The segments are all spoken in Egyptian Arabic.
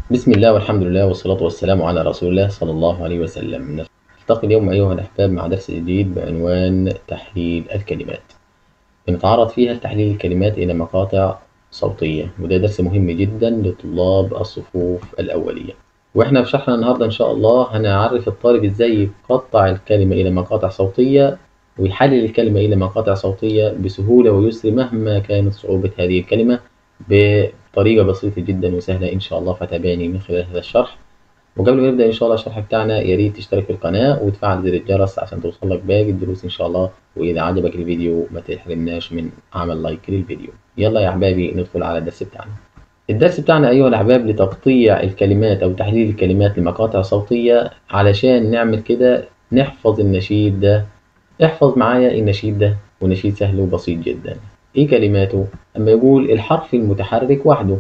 بسم الله والحمد لله والصلاة والسلام على رسول الله صلى الله عليه وسلم نلتقي اليوم أيها الأحباب مع درس جديد بعنوان تحليل الكلمات بنتعرض فيها لتحليل الكلمات إلى مقاطع صوتية وده درس مهم جدا لطلاب الصفوف الأولية وإحنا في شرحنا النهاردة إن شاء الله هنعرف الطالب إزاي يقطع الكلمة إلى مقاطع صوتية ويحلل الكلمة إلى مقاطع صوتية بسهولة ويسر مهما كانت صعوبة هذه الكلمة بطريقة بسيطة جدا وسهلة إن شاء الله فتابعني من خلال هذا الشرح وقبل ما نبدأ إن شاء الله الشرح بتاعنا يا ريت تشترك في القناة وتفعل زر الجرس عشان توصلك باقي الدروس إن شاء الله وإذا عجبك الفيديو ما تحرمناش من عمل لايك للفيديو يلا يا أحبابي ندخل على الدرس بتاعنا الدرس بتاعنا أيها الأحباب لتقطيع الكلمات أو تحليل الكلمات لمقاطع صوتية علشان نعمل كده نحفظ النشيد ده احفظ معايا النشيد ده ونشيد سهل وبسيط جدا ايه كلماته اما يقول الحرف المتحرك وحده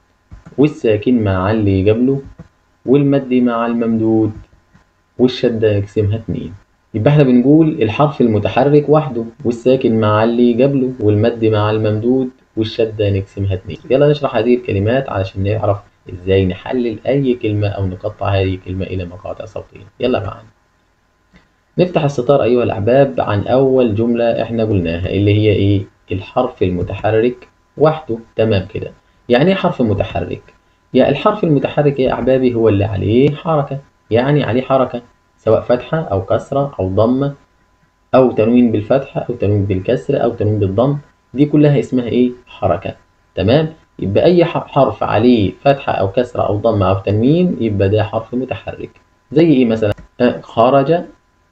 والساكن مع اللي قبله والمد مع الممدود والشدة نقسمها اتنين يبقى احنا بنقول الحرف المتحرك وحده والساكن مع اللي قبله والمد مع الممدود والشدة نقسمها اتنين يلا نشرح هذه الكلمات علشان نعرف ازاي نحلل اي كلمة او نقطع هذه الكلمة الى مقاطع صوتية يلا معانا نفتح الستار أيها الأحباب عن أول جملة إحنا قلناها اللي هي إيه؟ الحرف المتحرك وحده تمام كده. يعني إيه حرف متحرك؟ يا الحرف المتحرك يا أحبابي هو اللي عليه حركة، يعني عليه حركة سواء فتحة أو كسرة أو ضمة أو تنوين بالفتحة أو تنوين بالكسر أو تنوين بالضم، دي كلها اسمها إيه؟ حركة. تمام؟ يبقى أي حرف عليه فتحة أو كسرة أو ضمة أو تنوين يبقى ده حرف متحرك. زي إيه مثلا؟ آه خرج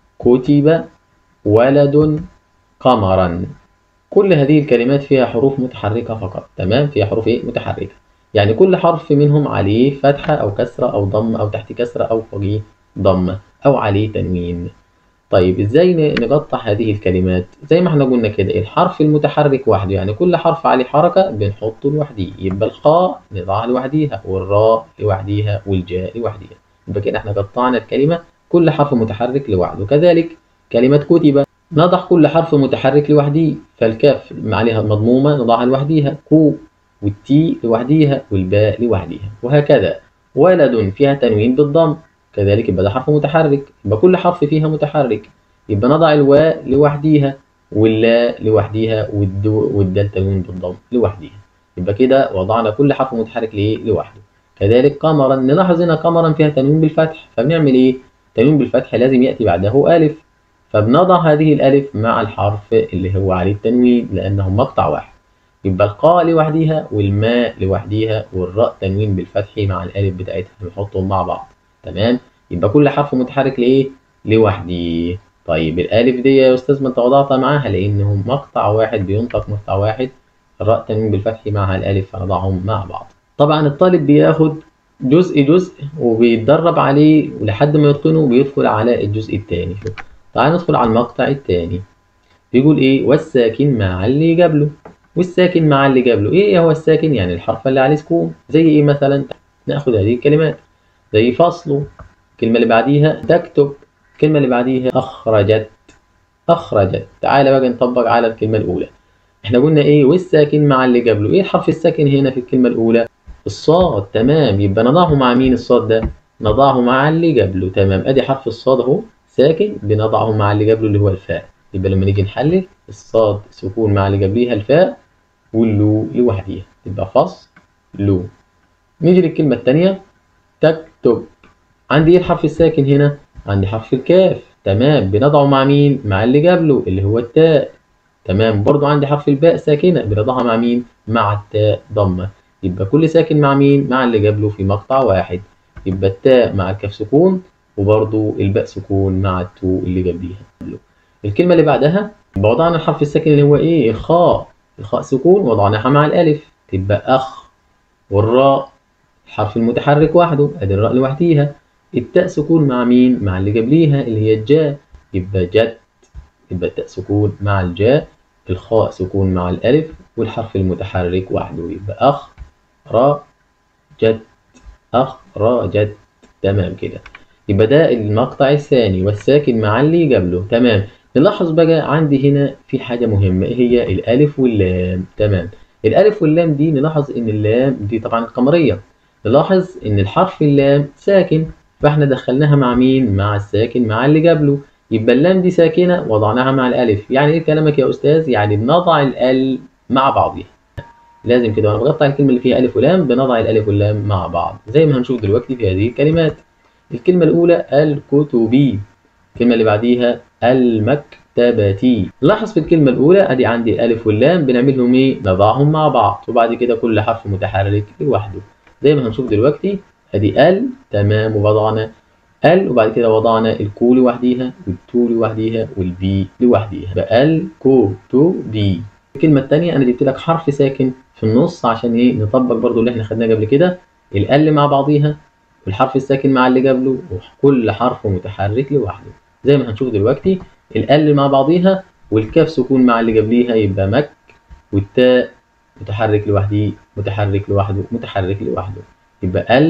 كتب ولد قمرا كل هذه الكلمات فيها حروف متحركة فقط تمام فيها حروف ايه متحركة يعني كل حرف منهم عليه فتحة أو كسرة أو ضم أو تحت كسرة أو فوقيه ضمة أو عليه تنوين طيب ازاي نقطع هذه الكلمات زي ما احنا قلنا كده الحرف المتحرك وحده يعني كل حرف عليه حركة بنحطه لوحده يبقى الخاء نضعها لوحديها والراء لوحديها والجاء لوحديها يبقى كده احنا قطعنا الكلمة كل حرف متحرك لوحده كذلك كلمة كتب نضع كل حرف متحرك لوحده فالكاف عليها مضمومة نضعها لوحديها كو والتي لوحديها والباء لوحديها وهكذا ولد فيها تنوين بالضم كذلك يبقى ده حرف متحرك يبقى كل حرف فيها متحرك يبقى نضع الواء لوحديها واللاء لوحديها والدال تنوين بالضم لوحديها يبقى كده وضعنا كل حرف متحرك ليه لوحده كذلك قمرا نلاحظ هنا قمرا فيها تنوين بالفتح فبنعمل ايه التنوين بالفتح لازم يأتي بعده ألف فبنضع هذه الألف مع الحرف اللي هو عليه التنوين لأنهم مقطع واحد يبقى القاء لوحديها والماء لوحديها والراء تنوين بالفتح مع الألف بتاعتها بنحطهم مع بعض تمام يبقى كل حرف متحرك لإيه لوحده طيب الألف دي يا أستاذ ما أنت وضعتها معاها لأنهم مقطع واحد بينطق مقطع واحد الراء تنوين بالفتح مع الألف فنضعهم مع بعض طبعا الطالب بياخد جزء جزء وبيتدرب عليه ولحد ما يتقنه بيدخل على الجزء الثاني شوف تعال ندخل على المقطع الثاني بيقول ايه والساكن مع اللي قبله والساكن مع اللي قبله ايه هو الساكن يعني الحرف اللي عليه سكون زي ايه مثلا ناخد هذه الكلمات زي فصل الكلمة اللي بعديها تكتب الكلمة اللي بعديها أخرجت أخرجت تعال بقى نطبق على الكلمة الأولى احنا قلنا ايه والساكن مع اللي قبله ايه الحرف الساكن هنا في الكلمة الأولى الصاد تمام يبقى نضعه مع مين الصاد ده نضعه مع اللي قبله تمام ادي حرف الصاد اهو ساكن بنضعه مع اللي قبله اللي هو الفاء يبقى لما نيجي نحلل الصاد سكون مع اللي قبليها الفاء واللو لوحديها تبقى فص لو نيجي للكلمة الثانية تكتب عندي ايه الحرف الساكن هنا عندي حرف الكاف تمام بنضعه مع مين مع اللي قبله اللي هو التاء تمام برضو عندي حرف الباء ساكنة بنضعها مع مين مع التاء ضمة يبقى كل ساكن مع مين؟ مع اللي قبله في مقطع واحد يبقى التاء مع الكاف سكون وبرضو الباء سكون مع التو اللي قبليها الكلمة اللي بعدها وضعنا الحرف الساكن اللي هو ايه؟ الخاء الخاء سكون وضعناها مع الألف تبقى أخ والراء الحرف المتحرك وحده ادي الراء لوحديها التاء سكون مع مين؟ مع اللي قبليها اللي هي الجاء يبقى جت يبقى التاء سكون مع الجاء الخاء سكون مع الألف والحرف المتحرك وحده يبقى أخ را جد أخ را جد تمام كده يبقى ده المقطع الثاني والساكن مع اللي قبله تمام نلاحظ بقى عندي هنا في حاجة مهمة هي الألف واللام تمام الألف واللام دي نلاحظ إن اللام دي طبعا القمرية نلاحظ إن الحرف اللام ساكن فإحنا دخلناها مع مين؟ مع الساكن مع اللي قبله يبقى اللام دي ساكنة وضعناها مع الألف يعني إيه كلامك يا أستاذ؟ يعني بنضع الأل مع بعضها لازم كده وأنا بقطع الكلمة اللي فيها ألف ولام بنضع الألف واللام مع بعض زي ما هنشوف دلوقتي في هذه الكلمات الكلمة الأولى الكتبي الكلمة اللي بعديها المكتبة لاحظ في الكلمة الأولى أدي عندي الألف واللام بنعملهم إيه؟ نضعهم مع بعض وبعد كده كل حرف متحرك لوحده زي ما هنشوف دلوقتي أدي ال تمام ووضعنا ال وبعد كده وضعنا الكو لوحديها والتو لوحديها والبي لوحديها بقى ال كو تو بي الكلمة التانية أنا جبت لك حرف ساكن في النص عشان إيه نطبق برضو اللي إحنا خدناه قبل كده ال مع بعضيها والحرف الساكن مع اللي قبله وكل حرف متحرك لوحده زي ما هنشوف دلوقتي ال مع بعضيها والكاف سكون مع اللي قبليها يبقى مك والتاء متحرك لوحده متحرك لوحده متحرك لوحده يبقى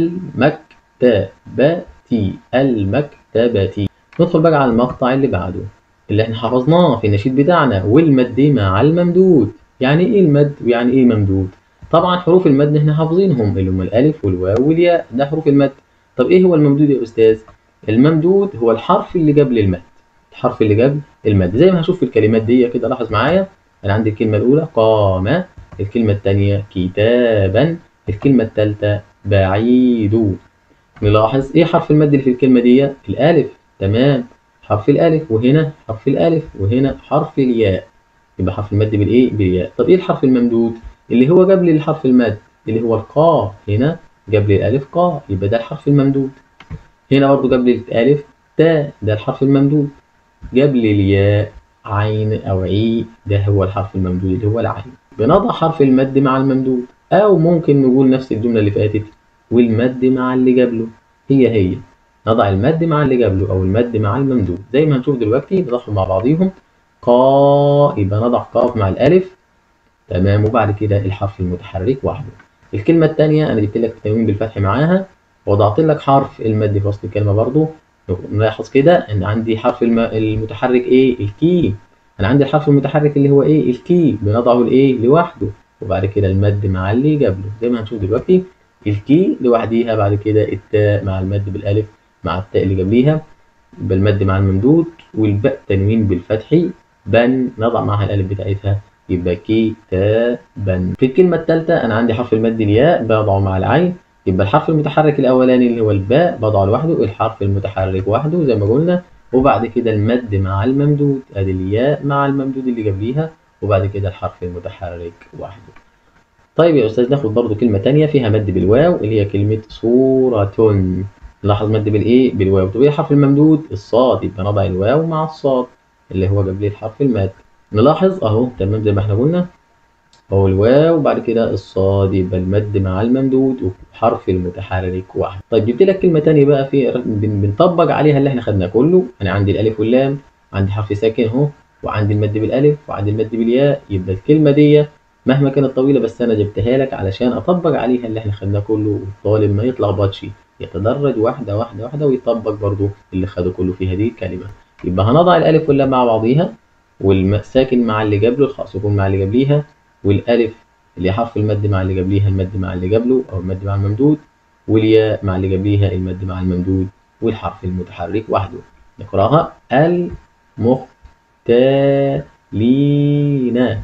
المكتبة المكتبة ندخل بقى على المقطع اللي بعده اللي احنا حفظناه في النشيد بتاعنا والمد مع الممدود يعني ايه المد ويعني ايه ممدود طبعا حروف المد احنا حافظينهم اللي هم الالف والواو والياء ده حروف المد طب ايه هو الممدود يا استاذ الممدود هو الحرف اللي قبل المد الحرف اللي قبل المد زي ما هنشوف في الكلمات دي كده لاحظ معايا انا عندي الكلمه الاولى قام الكلمه الثانيه كتابا الكلمه الثالثه بعيد نلاحظ ايه حرف المد اللي في الكلمه دي الالف تمام حرف الالف وهنا حرف الالف وهنا حرف الياء يبقى حرف المد بالايه بالياء طب ايه الحرف الممدود اللي هو قبل الحرف المد اللي هو القاف هنا قبل الالف قا يبقى ده الحرف الممدود هنا برضو قبل الالف تاء ده الحرف الممدود قبل الياء عين او عي ده هو الحرف الممدود اللي هو العين بنضع حرف المد مع الممدود او ممكن نقول نفس الجمله اللي فاتت والمد مع اللي قبله هي هي نضع المد مع اللي قبله او المد مع الممدود زي ما هنشوف دلوقتي نضعهم مع بعضيهم قا يبقى نضع قاف مع الالف تمام وبعد كده الحرف المتحرك وحده الكلمة الثانية أنا جبت لك تنوين بالفتح معاها وضعت لك حرف المد في وسط الكلمة برضو نلاحظ كده إن عندي حرف الم... المتحرك إيه الكي أنا عندي الحرف المتحرك اللي هو إيه الكي بنضعه الإيه لوحده وبعد كده المد مع اللي قبله زي ما هنشوف دلوقتي الكي لوحديها بعد كده التاء مع المد بالألف مع التاء اللي قبليها بالمد مع الممدود والباء تنوين بالفتح بن نضع معها الألف بتاعتها يبقى كتابا في الكلمة الثالثة أنا عندي حرف المد الياء بضعه مع العين يبقى الحرف المتحرك الأولاني اللي هو الباء بضعه لوحده الحرف المتحرك وحده زي ما قلنا وبعد كده المد مع الممدود ادي الياء مع الممدود اللي قبليها وبعد كده الحرف المتحرك وحده طيب يا أستاذ ناخد برضو كلمة تانية فيها مد بالواو اللي هي كلمة صورة نلاحظ مد بالإيه؟ بالواو طب إيه الحرف الممدود؟ الصاد يبقى نضع الواو مع الصاد اللي هو قبل الحرف المد نلاحظ اهو تمام زي ما احنا قلنا اهو الواو وبعد كده الصاد يبقى المد مع الممدود وحرف المتحرك واحد طيب جبت لك كلمه تانية بقى في بنطبق عليها اللي احنا خدناه كله انا عندي الالف واللام عندي حرف ساكن اهو وعندي المد بالالف وعندي المد بالياء يبقى الكلمه دي مهما كانت طويله بس انا جبتها لك علشان اطبق عليها اللي احنا خدناه كله والطالب ما يتلخبطش يتدرج واحده واحده واحده ويطبق برضو اللي خده كله في هذه الكلمه يبقى هنضع الالف واللام مع بعضيها والساكن مع اللي قبله الخاء سكون مع اللي قبليها والالف اللي حرف المد مع اللي قبليها المد مع اللي قبله او المد مع الممدود والياء مع اللي قبليها المد مع الممدود والحرف المتحرك وحده نقراها المختالين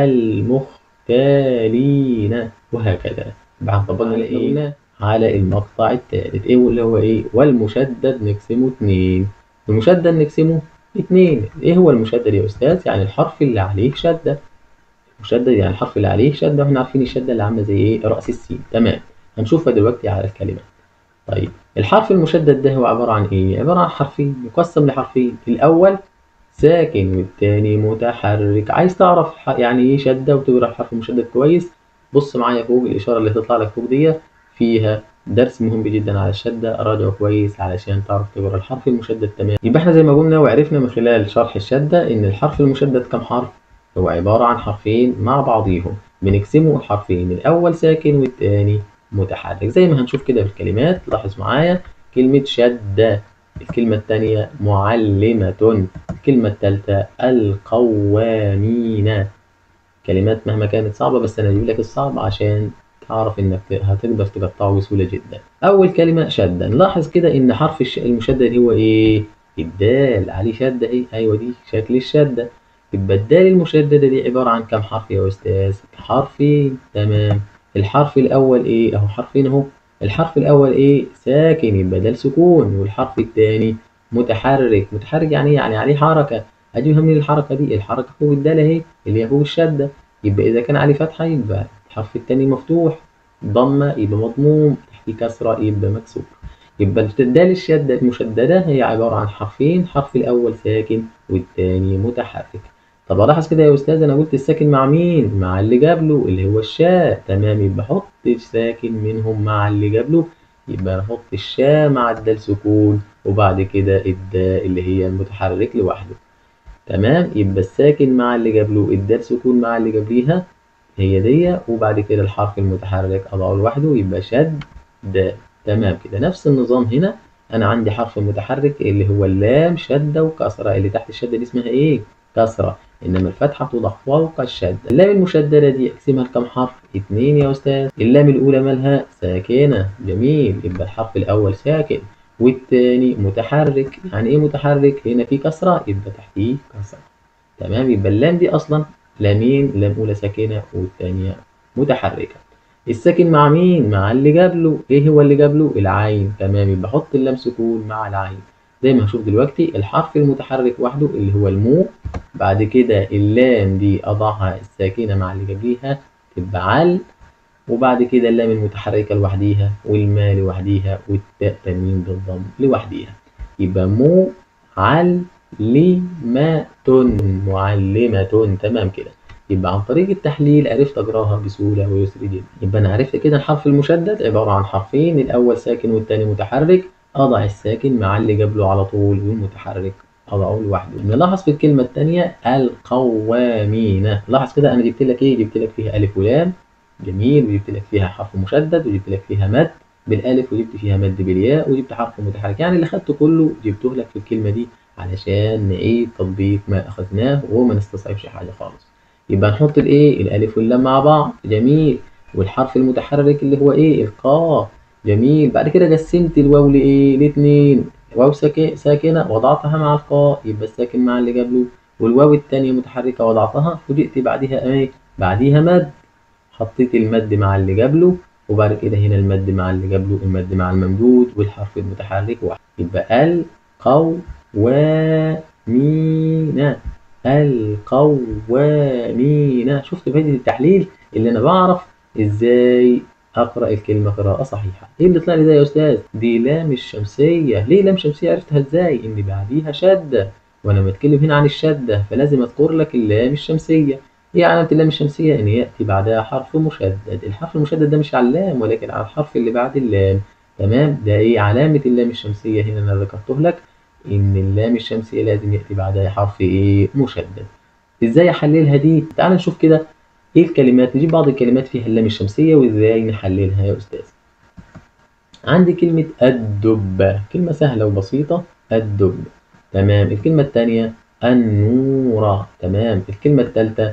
المختالين وهكذا بعد طبقنا على ايه على المقطع الثالث ايه اللي هو ايه والمشدد نقسمه اتنين المشدد نقسمه اتنين ايه هو المشدد يا استاذ يعني الحرف اللي عليه شدة المشدد يعني الحرف اللي عليه شدة واحنا عارفين الشدة اللي عاملة زي ايه رأس السين تمام هنشوفها دلوقتي على الكلمة طيب الحرف المشدد ده هو عبارة عن ايه عبارة عن حرفين يقسم لحرفين الاول ساكن والتاني متحرك عايز تعرف يعني ايه شدة وتقرا الحرف المشدد كويس بص معايا فوق الإشارة اللي هتطلع لك فوق دي فيها درس مهم جدا على الشدة راجعه كويس علشان تعرف تقرا الحرف المشدد تمام يبقى احنا زي ما قلنا وعرفنا من خلال شرح الشدة ان الحرف المشدد كم حرف هو عبارة عن حرفين مع بعضيهم بنقسمه الحرفين الاول ساكن والتاني متحرك زي ما هنشوف كده في الكلمات لاحظ معايا كلمة شدة الكلمة الثانية معلمة الكلمة الثالثة القوامين كلمات مهما كانت صعبة بس أنا أجيب لك الصعب عشان هعرف انك هتقدر تقطعه بسهولة جدا اول كلمة شدة نلاحظ كده ان حرف الش- المشدد هو ايه الدال عليه شدة ايه ايوه دي شكل الشدة يبقى الدال المشددة دي عبارة عن كم حرف يا استاذ حرفين تمام الحرف الاول ايه اهو حرفين اهو الحرف الاول ايه ساكن يبقى دال سكون والحرف الثاني متحرك متحرك يعني ايه يعني عليه حركة اجيبها من الحركة دي الحركة فوق الدال اهي اللي هي فوق الشدة يبقى إذا كان عليه فتحة يبقى الحرف التاني مفتوح ضمة يبقى مضموم تحتيه كسرة يبقى مكسور يبقى الدال الشدة المشددة هي عبارة عن حرفين حرف الأول ساكن والتاني متحرك طب ألاحظ كده يا أستاذ أنا قلت الساكن مع مين؟ مع اللي قبله اللي هو الشاء تمام يبقى حط الساكن منهم مع اللي قبله يبقى نحط الشاء مع الدال سكون وبعد كده الدال اللي هي المتحرك لوحده تمام يبقى الساكن مع اللي قبله الدال سكون مع اللي قبليها هي دي وبعد كده الحرف المتحرك اضعه لوحده يبقى شد د تمام كده نفس النظام هنا انا عندي حرف متحرك اللي هو اللام شدة وكسرة اللي تحت الشدة دي اسمها ايه كسرة انما الفتحة توضع فوق الشدة اللام المشددة دي اقسمها لكم حرف اتنين يا استاذ اللام الاولى مالها ساكنة جميل يبقى الحرف الاول ساكن والتاني متحرك يعني ايه متحرك هنا في كسرة يبقى تحتيه كسرة تمام يبقى اللام دي اصلا لامين لام اولى ساكنة والتانية متحركة الساكن مع مين مع اللي قبله ايه هو اللي قبله العين تمام يبقى حط اللام سكون مع العين زي ما هنشوف دلوقتي الحرف المتحرك وحده اللي هو المو بعد كده اللام دي اضعها الساكنة مع اللي قبليها تبقى عل وبعد كده اللام المتحركة لوحديها والما لوحديها والتاء تنوين بالضم لوحديها يبقى مو علمة معلمة تمام كده يبقى عن طريق التحليل عرفت اقراها بسهولة ويسر جدا يبقى انا عرفت كده الحرف المشدد عبارة عن حرفين الاول ساكن والتاني متحرك اضع الساكن مع اللي قبله على طول والمتحرك اضعه لوحده نلاحظ في الكلمة التانية القوامين لاحظ كده انا جبت لك ايه جبت لك فيها الف ولام جميل وجبت لك فيها حرف مشدد وجبت لك فيها مد بالالف وجبت فيها مد بالياء وجبت حرف متحرك يعني اللي خدته كله جبته لك في الكلمة دي علشان نعيد تطبيق ما اخذناه وما نستصعبش حاجة خالص يبقى نحط الايه الالف واللام مع بعض جميل والحرف المتحرك اللي هو ايه القاف جميل بعد كده قسمت الواو لايه لاتنين واو ساك- ساكنة وضعتها مع القاء يبقى الساكن مع اللي قبله والواو التانية متحركة وضعتها فوجئت بعدها ايه بعديها مد حطيت المد مع اللي قبله وبعد كده هنا المد مع اللي قبله المد مع الممدود والحرف المتحرك واحد يبقى القوامين القوامين شفت فايدة التحليل اللي انا بعرف ازاي اقرا الكلمه قراءه صحيحه ايه اللي طلع لي ده يا استاذ دي لام الشمسيه ليه لام شمسيه عرفتها ازاي ان بعديها شده وانا بتكلم هنا عن الشده فلازم اذكر لك اللام الشمسيه ايه علامه اللام الشمسيه ان ياتي بعدها حرف مشدد الحرف المشدد ده مش على اللام ولكن على الحرف اللي بعد اللام تمام ده ايه علامه اللام الشمسيه هنا انا ذكرته لك ان اللام الشمسيه لازم ياتي بعدها حرف ايه مشدد ازاي احللها دي تعال نشوف كده ايه الكلمات نجيب بعض الكلمات فيها اللام الشمسيه وازاي نحللها يا استاذ عندي كلمه الدب كلمه سهله وبسيطه الدب تمام الكلمه الثانيه النور تمام الكلمه الثالثه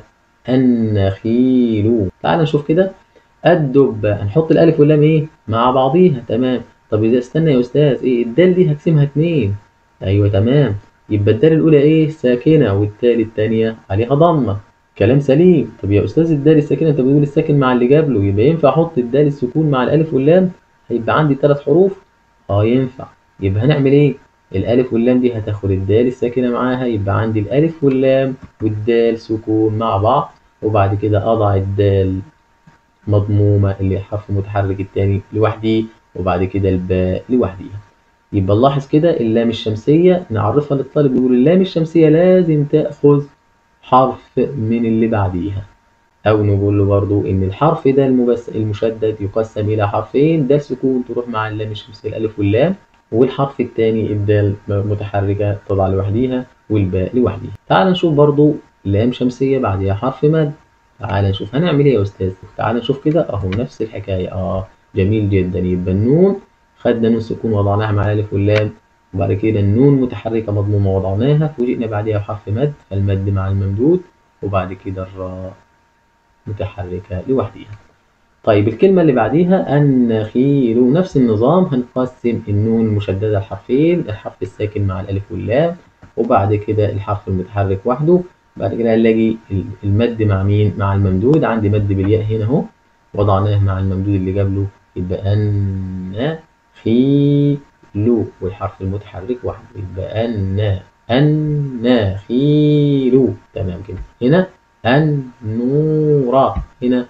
النخيل تعال نشوف كده الدب هنحط الالف واللام ايه مع بعضيها تمام طب اذا استنى يا استاذ ايه الدال دي هقسمها اتنين ايوه تمام يبقى الدال الاولى ايه ساكنه والتالي الثانيه عليها ضمه كلام سليم طب يا استاذ الدال الساكنه انت بتقول الساكن مع اللي قبله يبقى ينفع احط الدال السكون مع الالف واللام هيبقى عندي ثلاث حروف اه ينفع يبقى هنعمل ايه الالف واللام دي هتاخد الدال الساكنه معاها يبقى عندي الالف واللام والدال سكون مع بعض وبعد كده اضع الدال مضمومه اللي حرف متحرك الثاني لوحدي وبعد كده الباء لوحديها يبقى نلاحظ كده اللام الشمسيه نعرفها للطالب يقول اللام الشمسيه لازم تاخذ حرف من اللي بعديها أو نقول له برضو إن الحرف ده المبس المشدد يقسم إلى حرفين دال سكون تروح مع اللام الشمسية الألف واللام والحرف الثاني الدال متحركة تضع لوحديها والباء لوحديها تعال نشوف برضو لام شمسية بعدها حرف مد تعال نشوف هنعمل إيه يا أستاذ تعال نشوف كده أهو نفس الحكاية آه جميل جدا يبقى النون خدنا نون سكون وضعناها مع الألف واللام وبعد كده النون متحركة مضمومة وضعناها فوجئنا بعدها بحرف مد فالمد مع الممدود وبعد كده الراء متحركة لوحديها طيب الكلمة اللي بعديها النخيل نفس النظام هنقسم النون المشددة لحرفين الحرف الساكن مع الألف واللام وبعد كده الحرف المتحرك وحده بعد كده هنلاقي المد مع مين؟ مع الممدود عندي مد بالياء هنا أهو وضعناه مع الممدود اللي قبله يبقى أن خيلو والحرف المتحرك وحده يبقى أن النخيل تمام كده هنا النور هنا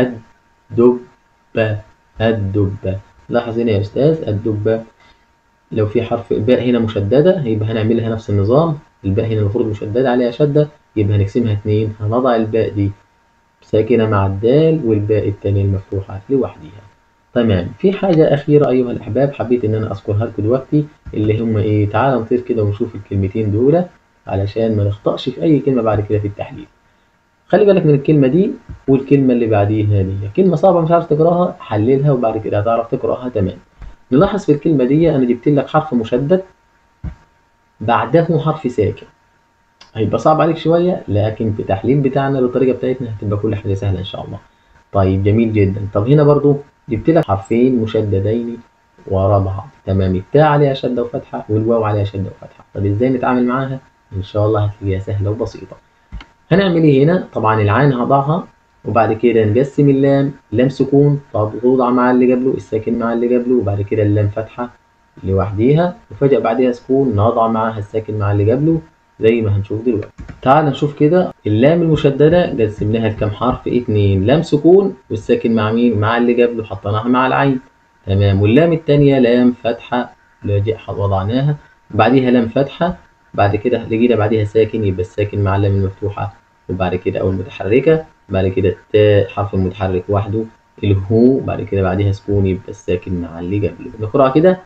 الدبة الدبة لاحظ هنا يا أستاذ الدبة لو في حرف الباء هنا مشددة يبقى هنعملها نفس النظام الباء هنا المفروض مشددة عليها شدة يبقى هنقسمها اتنين هنضع الباء دي ساكنة مع الدال والباء التانية المفتوحة لوحديها تمام في حاجة أخيرة أيها الأحباب حبيت إن أنا أذكرها لكم دلوقتي اللي هم إيه تعال نطير كده ونشوف الكلمتين دول علشان ما نخطأش في أي كلمة بعد كده في التحليل خلي بالك من الكلمة دي والكلمة اللي بعديها دي كلمة صعبة مش عارف تقراها حللها وبعد كده هتعرف تقراها تمام نلاحظ في الكلمة دي أنا جبت لك حرف مشدد بعده حرف ساكن هيبقى صعب عليك شوية لكن في التحليل بتاعنا بالطريقة بتاعتنا هتبقى كل حاجة سهلة إن شاء الله طيب جميل جدا طب هنا برضو جبت لك حرفين مشددين ورا بعض تمام التاء عليها شدة وفتحة والواو عليها شدة وفتحة طب ازاي نتعامل معاها ان شاء الله هتلاقيها سهلة وبسيطة هنعمل ايه هنا طبعا العين هضعها وبعد كده نقسم اللام لام سكون طب توضع مع اللي قبله الساكن مع اللي قبله وبعد كده اللام فتحة لوحديها وفجأة بعدها سكون نضع معاها الساكن مع اللي قبله زي ما هنشوف دلوقتي تعال نشوف كده اللام المشددة قسمناها لكام حرف اتنين لام سكون والساكن مع مين مع اللي قبله حطيناها مع العين تمام واللام التانية لام فتحة وضعناها بعديها لام فتحة بعد كده لقينا بعديها ساكن يبقى الساكن مع اللام المفتوحة وبعد كده أو المتحركة بعد كده التاء حرف المتحرك وحده الهو بعد كده بعديها سكون يبقى الساكن مع اللي قبله نقرأ كده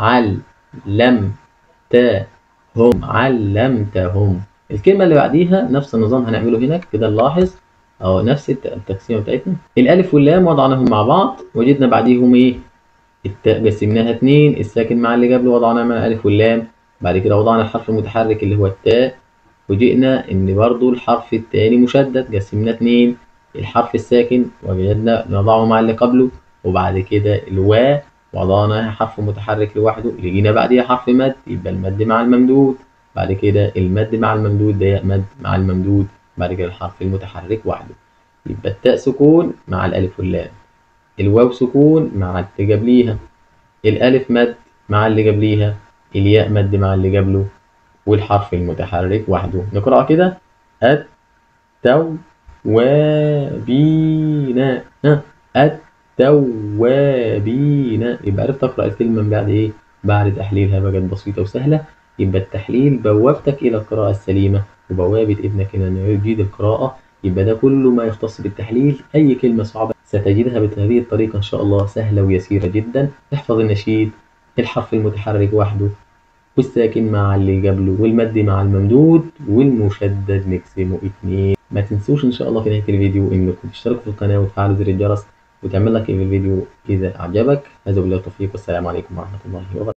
علم تا هم علمتهم الكلمة اللي بعديها نفس النظام هنعمله هنا كده نلاحظ أو نفس التقسيمة بتاعتنا الألف واللام وضعناهم مع بعض وجدنا بعديهم إيه التاء قسمناها اتنين الساكن مع اللي قبله وضعناه مع الألف واللام بعد كده وضعنا الحرف المتحرك اللي هو التاء وجئنا إن برضو الحرف التاني مشدد قسمنا اتنين الحرف الساكن وجدنا نضعه مع اللي قبله وبعد كده الواو وضعناها حرف متحرك لوحده لقينا بعديها حرف مد يبقى المد مع الممدود بعد كده المد مع الممدود ده مد مع الممدود بعد كده الحرف المتحرك وحده يبقى التاء سكون مع الألف واللام الواو سكون مع اللي قبليها الألف مد مع اللي قبليها الياء مد مع اللي قبله والحرف المتحرك وحده نقرأ كده التوابين ها التوابين يبقى عرفت أقرأ الكلمة من بعد إيه؟ بعد تحليلها بقت بسيطة وسهلة يبقى التحليل بوابتك إلى القراءة السليمة وبوابة ابنك إلى إنه يجيد القراءة يبقى ده كل ما يختص بالتحليل أي كلمة صعبة ستجدها بهذه الطريقة إن شاء الله سهلة ويسيرة جدا احفظ النشيد الحرف المتحرك وحده والساكن مع اللي قبله والمد مع الممدود والمشدد نقسمه اتنين ما تنسوش إن شاء الله في نهاية الفيديو إنكم تشتركوا في القناة وتفعلوا زر الجرس وتعمل لك الفيديو إذا أعجبك هذا بالله التوفيق والسلام عليكم ورحمة الله وبركاته